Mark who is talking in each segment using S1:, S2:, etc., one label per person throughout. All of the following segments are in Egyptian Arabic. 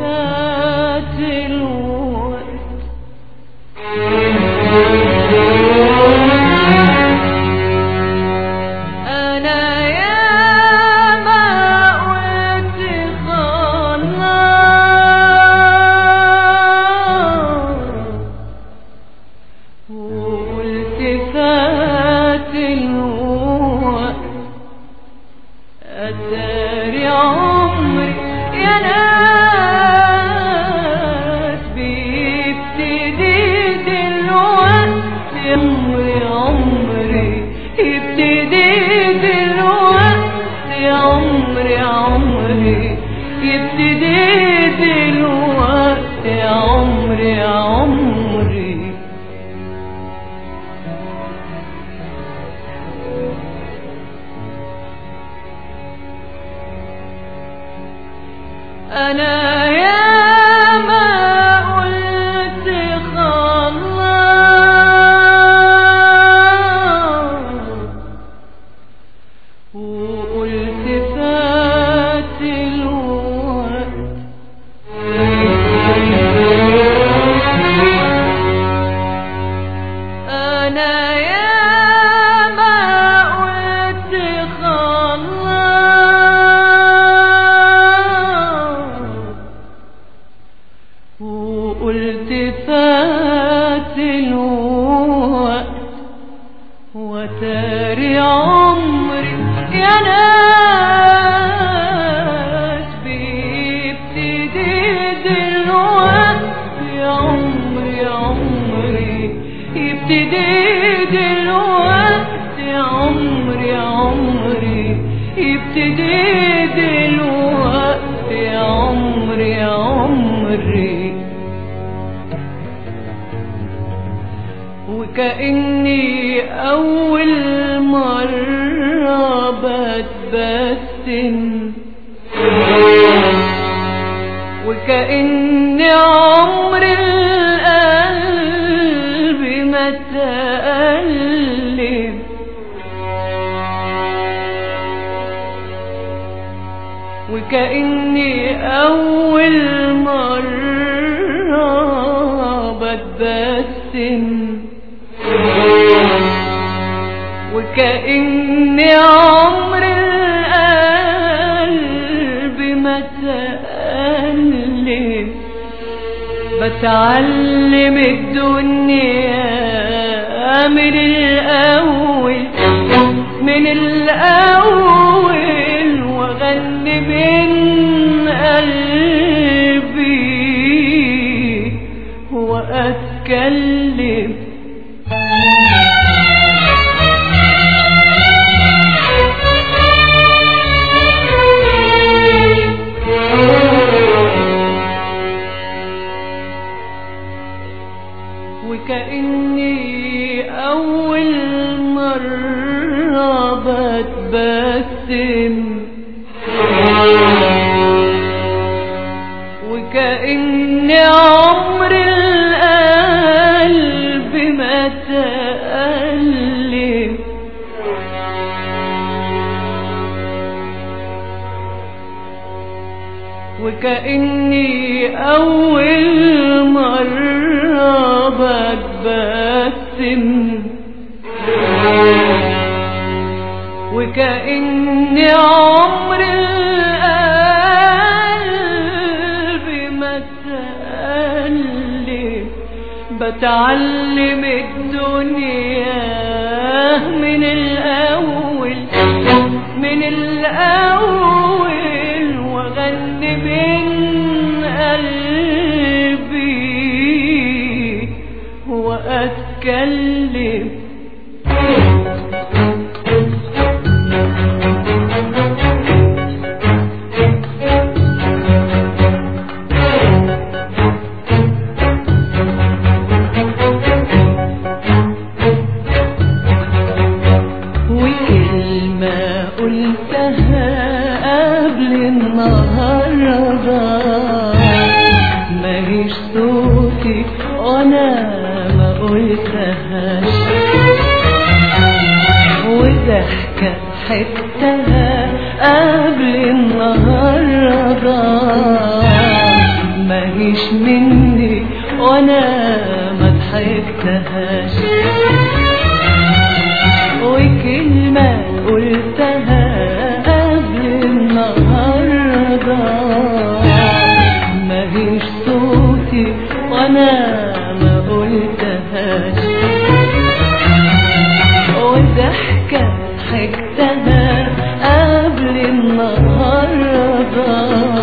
S1: فات الوقت أنا يا ما قلت خلاص وقلت فات الوقت أداري عمري يا ناس بيبتدي دلوقتي عمري عمري يبتدي دلوقتي عمري عمري يبتدي دلوقتي عمري عمري أنا يا ما قلت خلاص وقلت فات الوقت أنا يا ما قلت خلاص وقلت فات الوقت وتاري عمري يا ناس بيبتدي دلوقتي عمري عمري يبتدي دلوقتي عمري عمري يبتدي دلوقتي عمري عمري وكأني أول مرة بتبسم وكأن عمر القلب ما تألم وكأني أول مرة بتبسم وكأن عمر القلب ما تألم بتعلم الدنيا من الأول من الأول وأغني من قلبي وأتكلم وكأني أول مرة بتبسم وكأن عمر القلب ما تألم وكأني أول مرة بتبسم وكأن عمر القلب ما تألم بتعلم الدنيا من الأول من الأول وغني من قلبي وأتكلم وكلمة قلتها قبل النهاردة ماهيش صوتي وانا ما قلتهاش وضحكة حكتها قبل النهاردة ماهيش مني وانا ما ضحكتهاش وكلمة قلتها قبل النهاردة ماهيش صوتي وانا ما قلتهاش وضحكة ضحكتها قبل النهاردة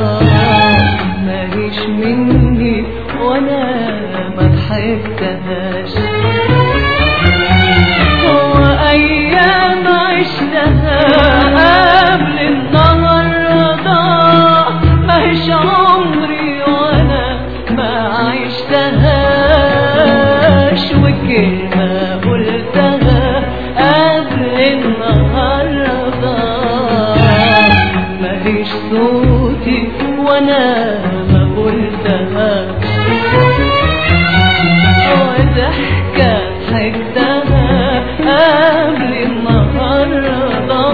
S1: ماهيش مني وانا ما ضحكتهاش وأيام عشتها قبل النهاردة ماهيش عمري وأنا ما عشتهاش وكلمة قلتها قبل النهاردة ماهيش صوتي وأنا ما قلتهاش وضحكة ضحكتها قبل النهاردة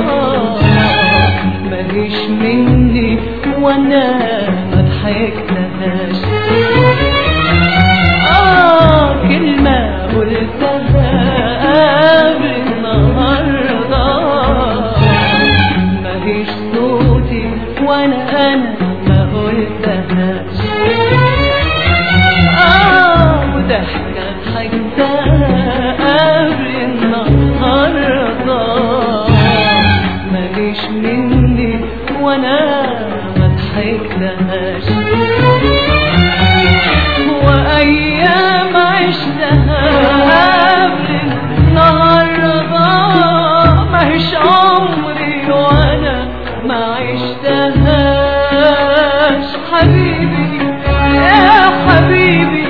S1: ماليش مني وانا ما ضحكتهاش آه كلمة قلتها قبل النهاردة ماليش صوتي وانا انا ما قلتهاش آه وضحكة ضحكتها قبل النهاردة ماليش مني وانا ما ضحكتهاش وأيام عشتها قبل النهاردة ماهيش عمري وانا ما عشتهاش حبيبي يا حبيبي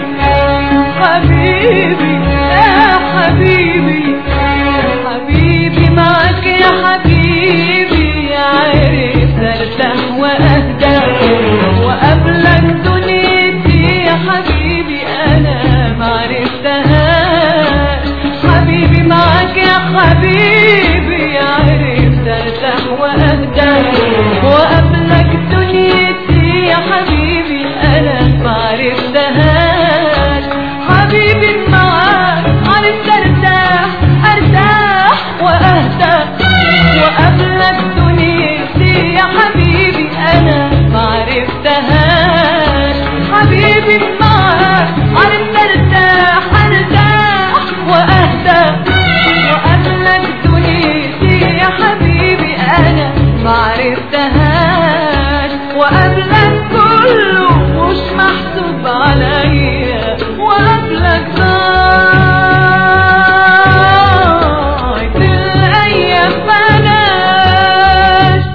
S1: حبيبي يا حبيبي حبيبي معك يا حبيبي عرفت ارتاح واهدى وقبلك دنيتي يا حبيبي انا معرفتهاش حبيبي معك يا حبيبي عرفت ارتاح واهدى وقبلك دنيتي يا حبيبي انا معرفتهاش حبيبي معاك عرفت ارتاح ارتاح واهدى وقبلك دنيتي يا حبيبي انا معرفتهاش حبيبي معاك عرفت ارتاح ارتاح واهدى وقبلك دنيتي يا حبيبي انا معرفتهاش وقبلك كله مش محسوب عليا وقبلك ضاعت الايام بلاش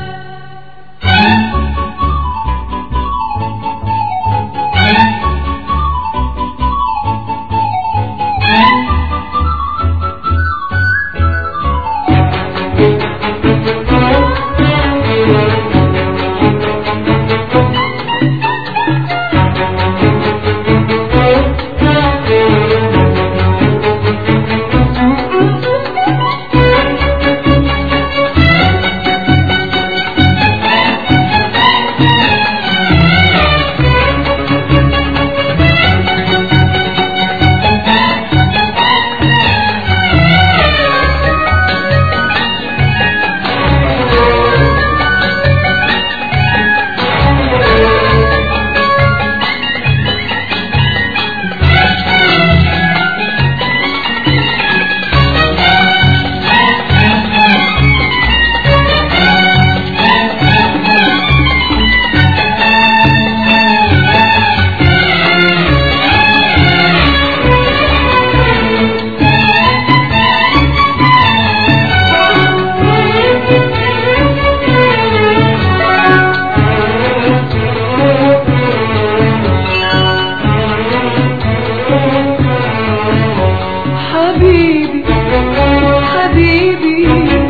S1: حبيبي حبيبي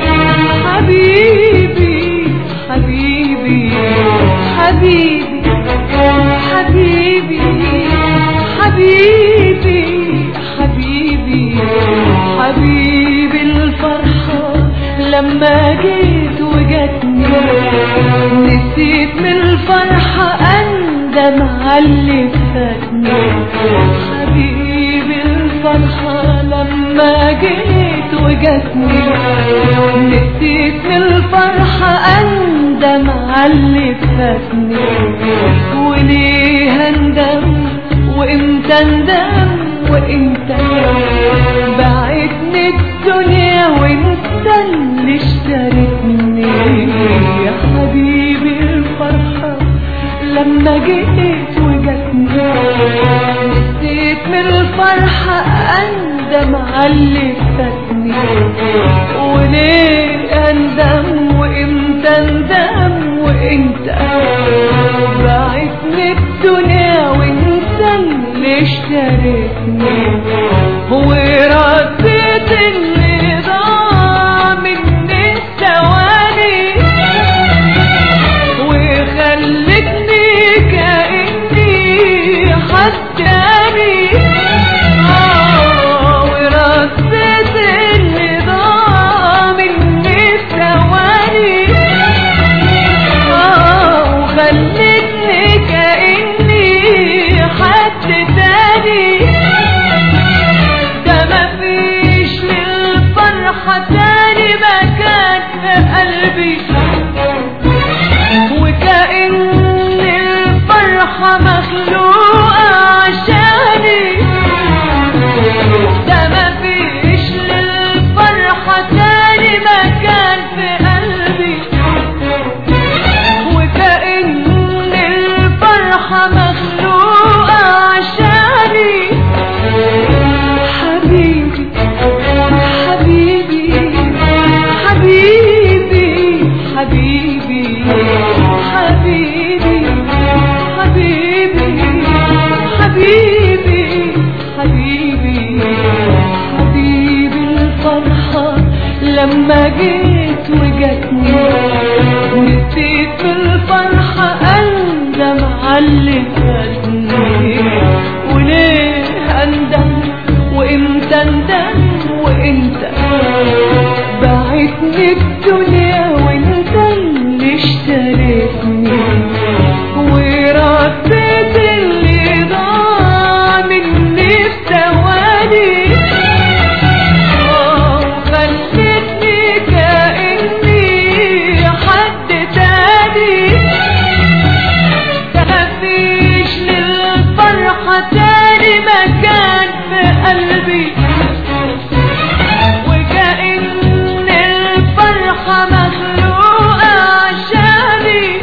S1: حبيبي حبيبي حبيبي حبيبي حبيبي حبيبي حبيبي الفرحة لما جيت وجتني نسيت من الفرحة أندى أندم على فاتني حبيبي الفرحة لما جيت وجتني نسيت من الفرحة أندم على فاتني وليه أندم وإمتى أندم وإمتى بعتني الدنيا وإنت اللي اشتريتني يا حبيبي الفرحة لما جيت وجتني نسيت من الفرحة أندم على فاتني وليه أندم وإمتى أندم وإنت بعتني الدنيا وإنت اللي اشتريتني ورديت اللي ضاع مني الثواني وخلتني كأني حد تاني آه، ورديت اللي ضاع مني الثواني آه، وخلتني كأني حد تاني ده مفيش للفرحة تاني مكان في قلبي وكأن الفرحة مخلوقة عشاني ده مفيش للفرحة تاني مكان في قلبي وكأن الفرحة مخلوقة عشاني حبيبي حبيبي حبيبي حبيبي حبيبي حبيبي حبيبي حبيبي حبيبي الفرحة لما جيت وجتني نسيت الفرحة أندم على فاتني وليه أندم وإمتى أندم وإمتى بعتني الدنيا وإنت اللي اشتريتني ورديت اللي ضاع مني في ثواني آه، خلتني كأني حد تاني ده مفيش للفرحة تاني مكان في قلبي وكأن الفرحة مخلوقة عشاني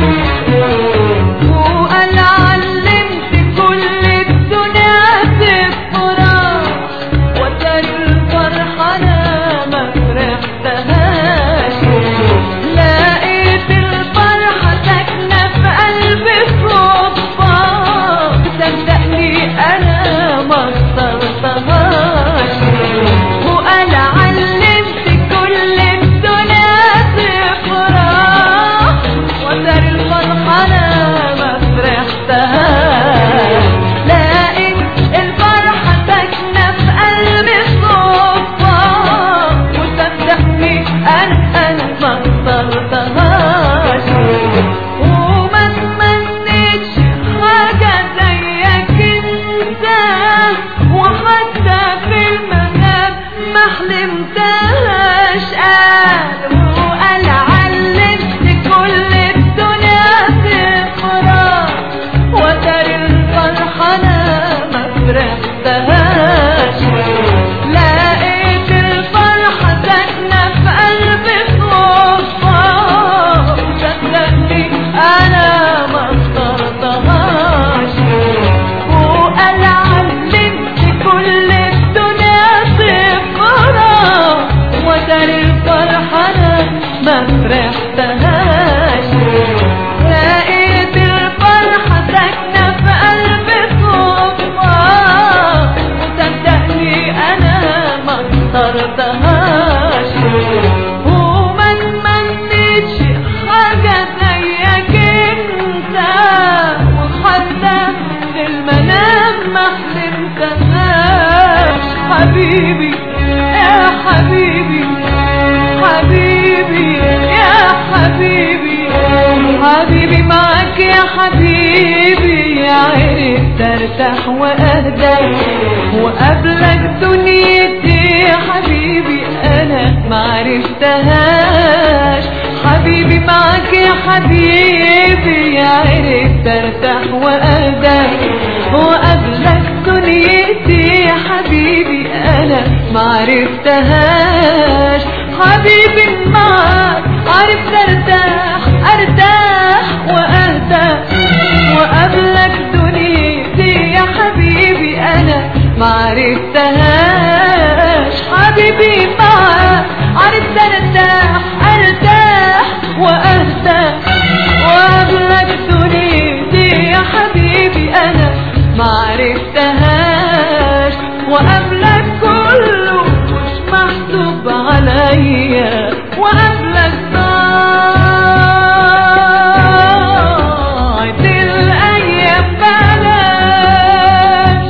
S1: وقال علمت كل الدنيا تفرح وتر الفرحة أنا ما فرحتهاش لقيت الفرحة ساكنة في قلبي صدفة صدقني أنا ما اخترتهاش وقال علمت كل الدنيا تفرح وتر الفرحة أنا ما فرحتهاش لقيت الفرحة ساكنة في قلبي صدفة وصدقني أنا أنا ما اخترتهاش وما تمنيتش حاجة زيك انت وحتى في المنام ما حلمتهاش قال وقال علمت كل الدنيا تفرح وتر الفرحة أنا ما فرحتهاش لقيت الفرحة ساكنة في قلبي صدفة صدقني أنا ما اخترتهاش وقال علمت كل الدنيا تفرح وتر الفرحة أنا ما فرحتهاش لقيت الفرحة ساكنة في قلبي صدفة وصدقني أنا ما اخترتهاش وما تمنيتش حاجة زيك انت وحتى في المنام ما حلمتهاش حبيبي يا حبيبي حبيبي يا حبيبي حبيبي معاك يا حبيبي عرفت ارتاح واهدى وقبلك دنيتي يا حبيبي انا معرفتهاش حبيبي معاك يا حبيبي عرفت ارتاح واهدى وقبلك دنيتي يا حبيبي انا معرفتهاش حبيبي معاك عرفت ارتاح ارتاح واهدى وقبلك دنيتي يا حبيبي انا معرفتهاش حبيبي معاك عرفت ارتاح ارتاح واهدى وقبلك دنيتي يا حبيبي انا معرفتهاش وقبلك كله مش محسوب عليا وقبلك ضاعت الايام بلاش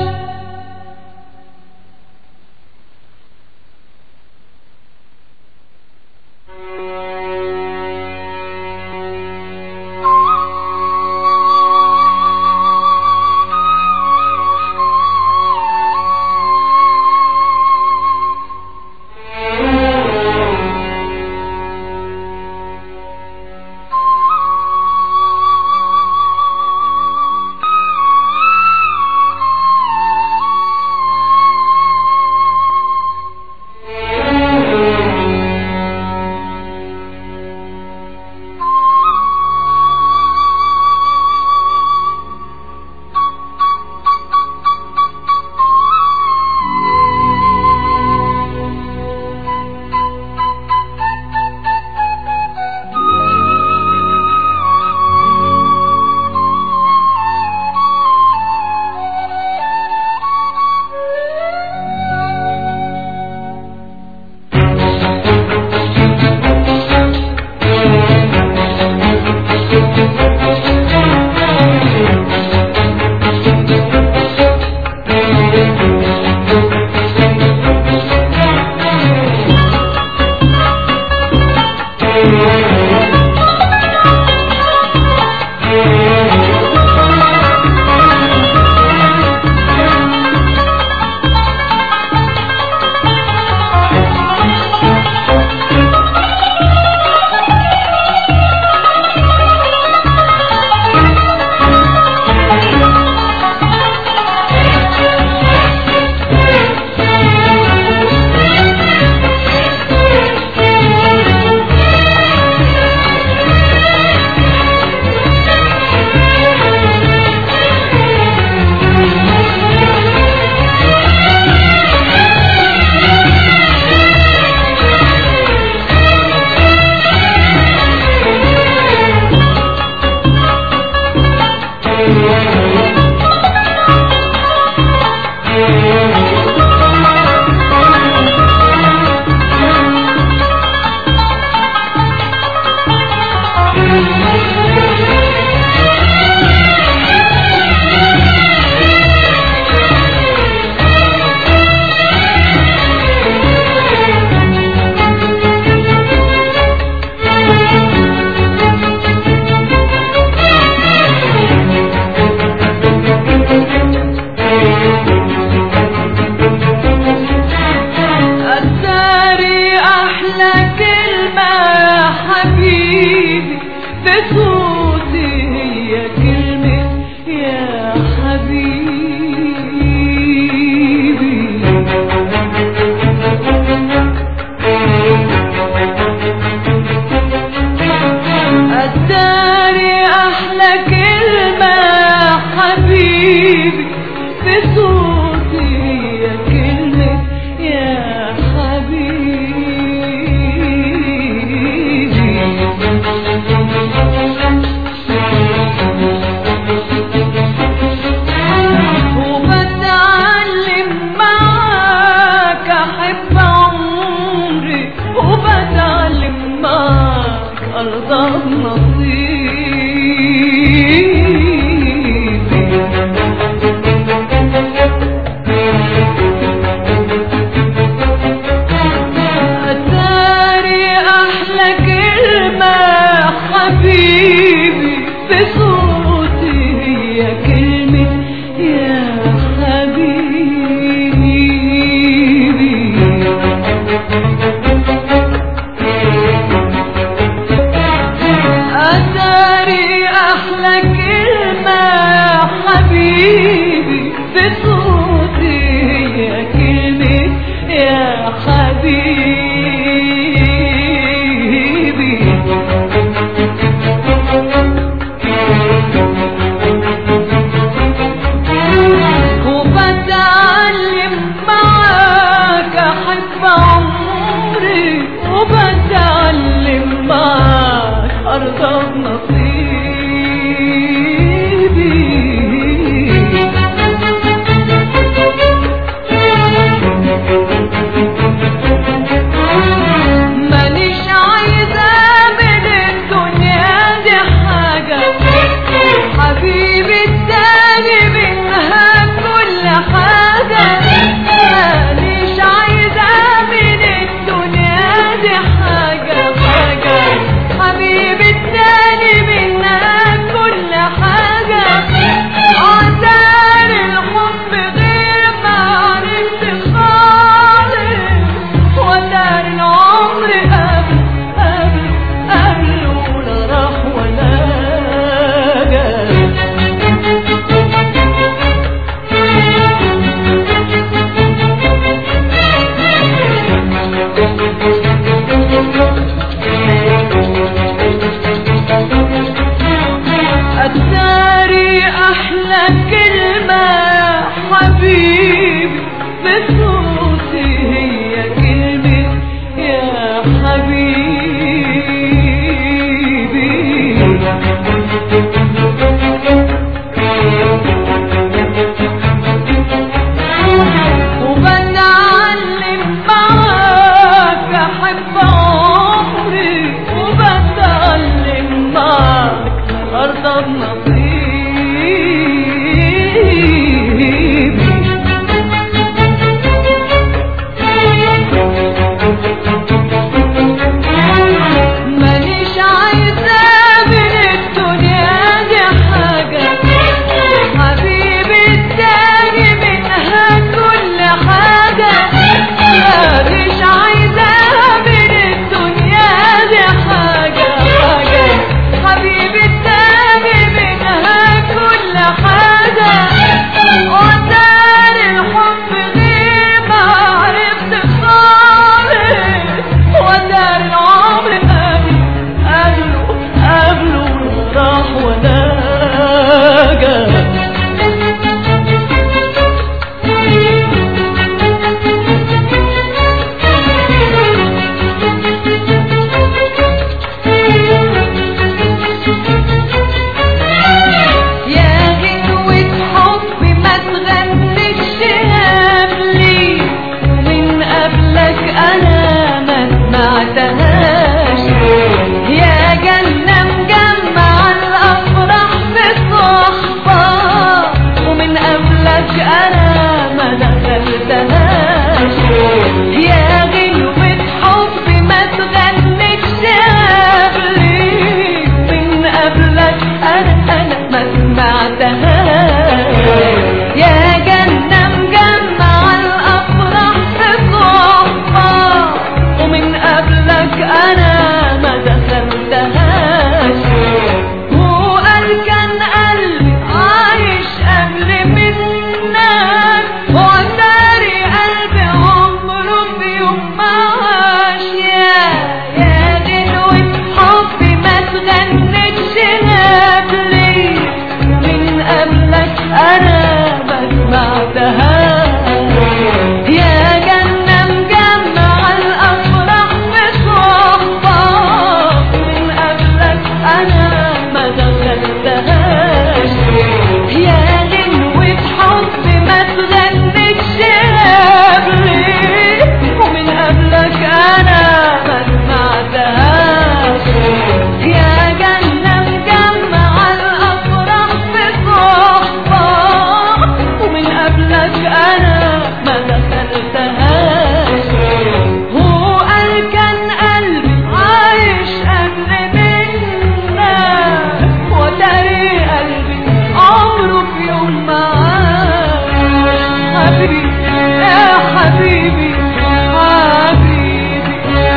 S1: حبيبي حبيبي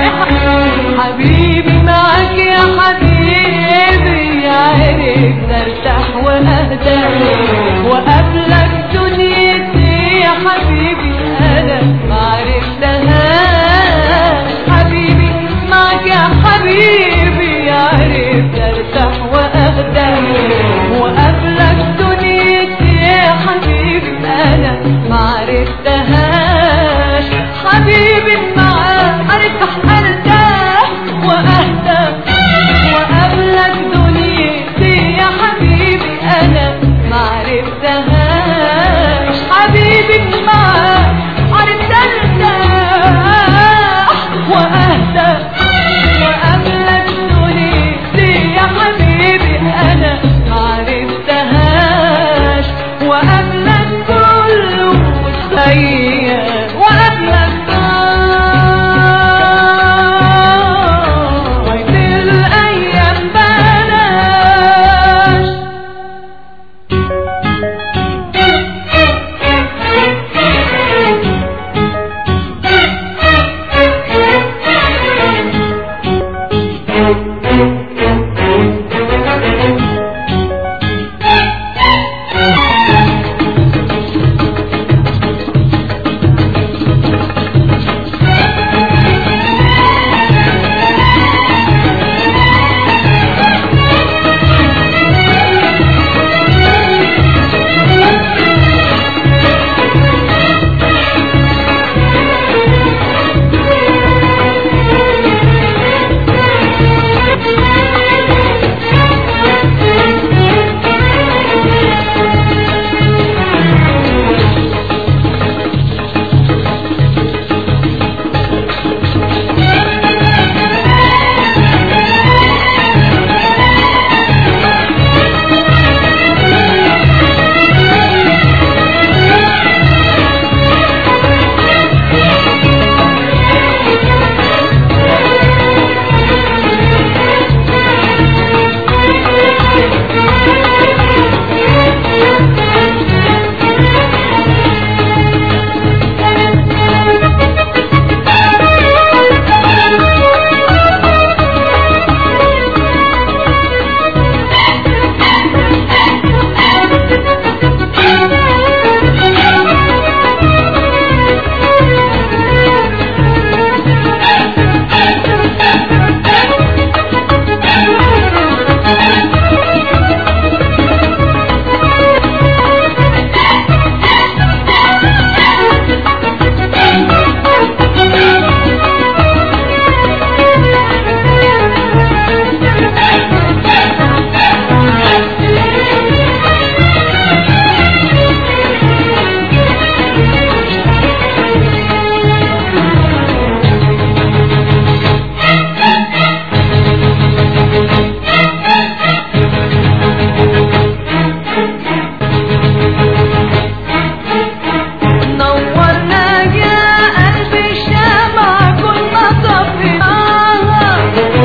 S1: حبيبي معاك يا حبيبي عرفت ارتاح واهدى وقبلك دنيتي يا حبيبي انا معرفتهاش حبيبي معاك يا حبيبي عرفت ارتاح واهدى وقبلك دنيتي يا حبيبي انا معرفتهاش حبيبي معاك ارتاح ارتاح واهدى وقبلك دنيتي يا حبيبي انا معرفتهاش حبيبي معاك عرفت ارتاح واهدى وقبلك دنيتي يا حبيبي انا معرفتهاش وقبلك كله سيء وقبلك ضايع الايام بلاش نورنا يا قلبي الشمع كنا طفيناها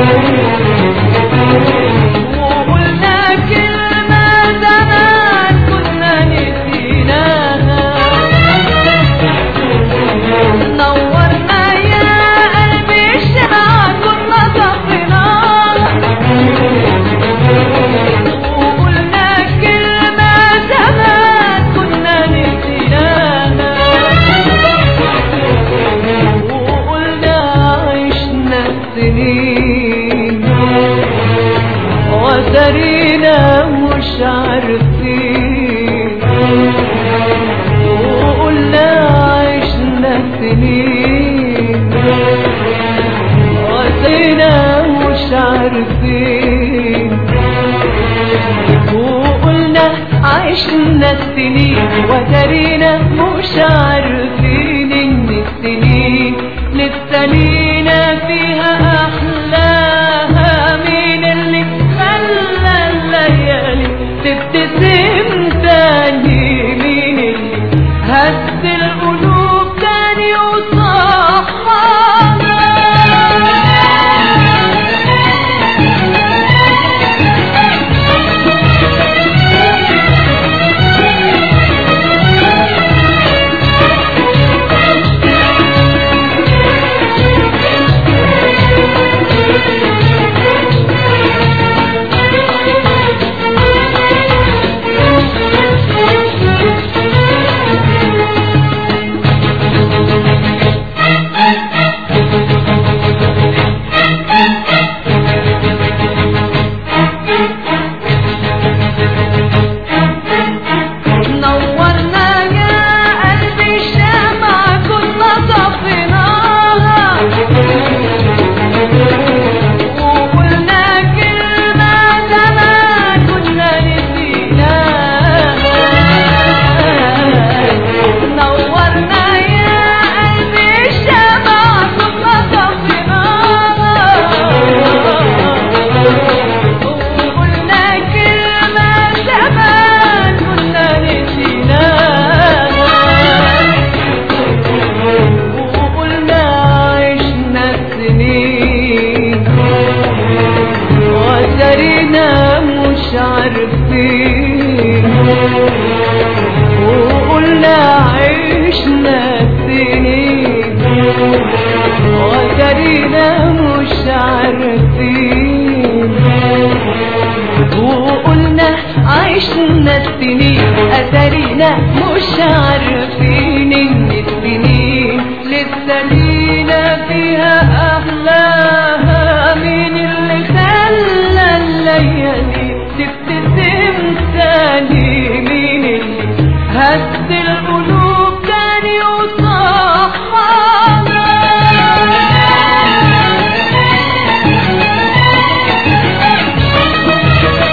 S1: وقلنا كلمة زمان كنا نسيناها نورنا يا قلبي الشمع كنا طفيناها وقلنا كلمة زمان كنا نسيناها وقلنا عشنا السنين وترينا مش عارفين وقلنا عشنا السنين وترينا مش عارفين وقلنا عشنا السنين وترينا مش عارفين ان السنين لسه لينا فيها احلاها مين اللي خلى الليالي تبتسم تاني مين اللي هز القلوب تاني وصحانا عشنا السنين أتارينا مش عارفين إن السنين لسه لينا فيها أحلاها مين اللي خلى الليالي تبتسم تاني مين اللي هز القلوب تاني وصحاها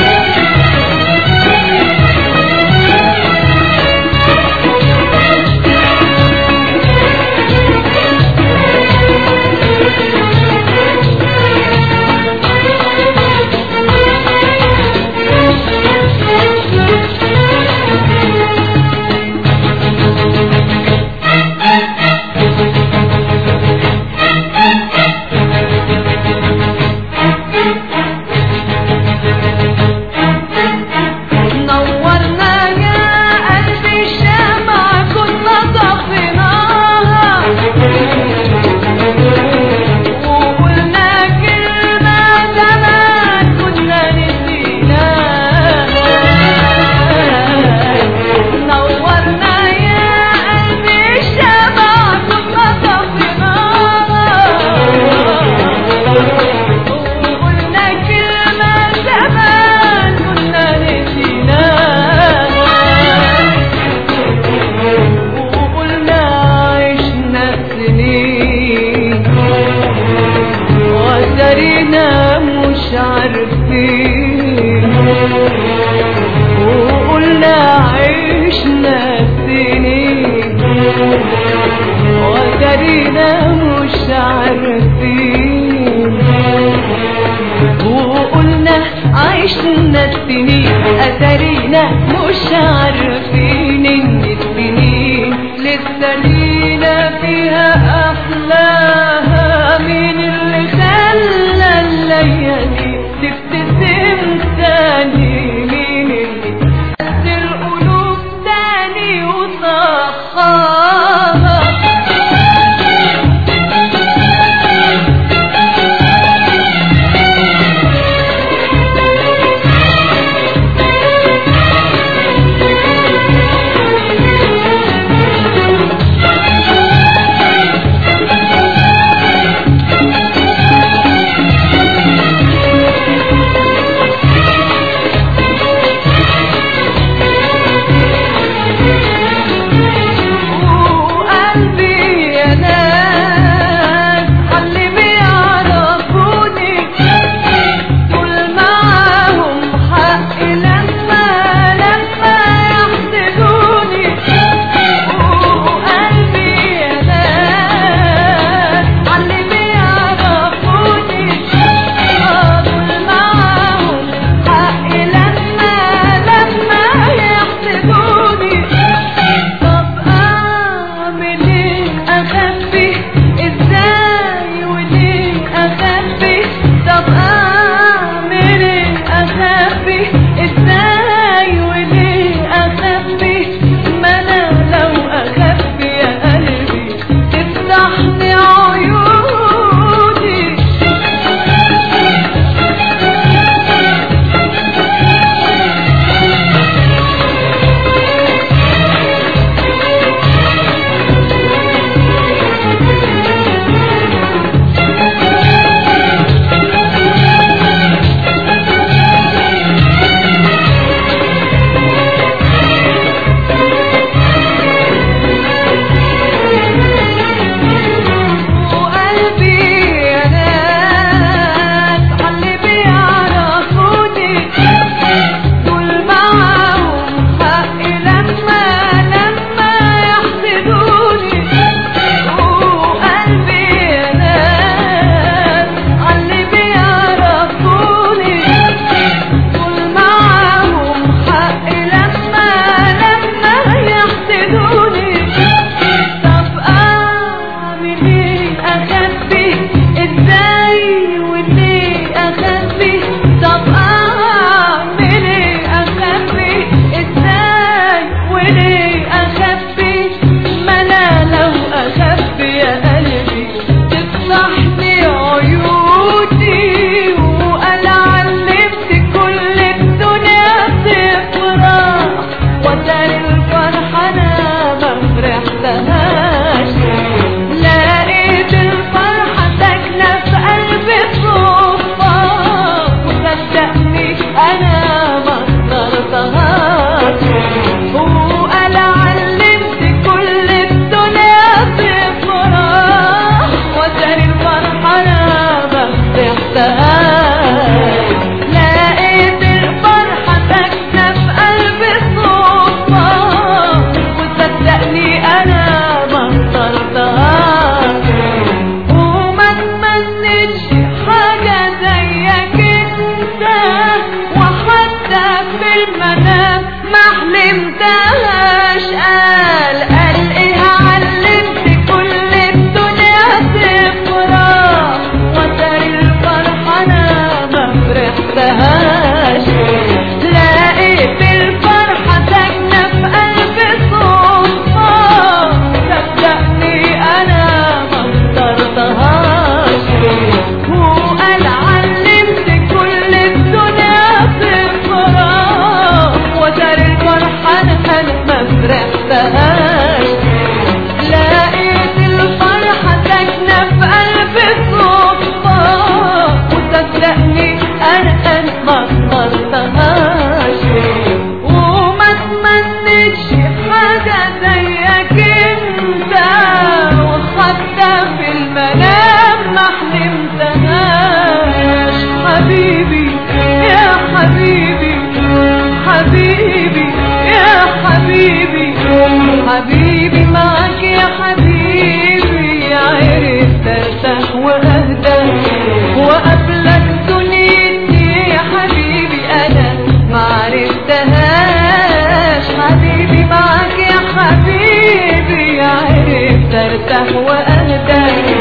S1: نورنا يا قلبي الشمعة كنا طفيناها وقلنا كلمة زمان كنا نسيناها نورنا يا قلبي الشمعة كنا طفيناها وقلنا كلمة زمان كنا نسيناها وقلنا عشنا سنين وترينا مش عارفين وقلنا عشنا سنين وترينا مش عارفين وقلنا عشنا السنين أتارينا مش عارفين إن السنين لسه لينا فيها أحلاها مين اللي خلى الليالي تبتسم تاني مين اللي هز القلوب تاني وصخاها معرفتهاش لقيت الفرحة ساكنة في قلبي صدفة وصدقني أنا أنا ما اخترتهاش وما تمنيتش حاجة زيك انت وحتى في المنام ما حلمتهاش حبيبي يا حبيبي حبيبي يا حبيبي حبيبي معاك يا حبيبي عرفت ارتاح واهدى وقبلك دنيتي يا حبيبي انا ما عرفتهاش حبيبي معاك يا حبيبي عرفت ارتاح واهدى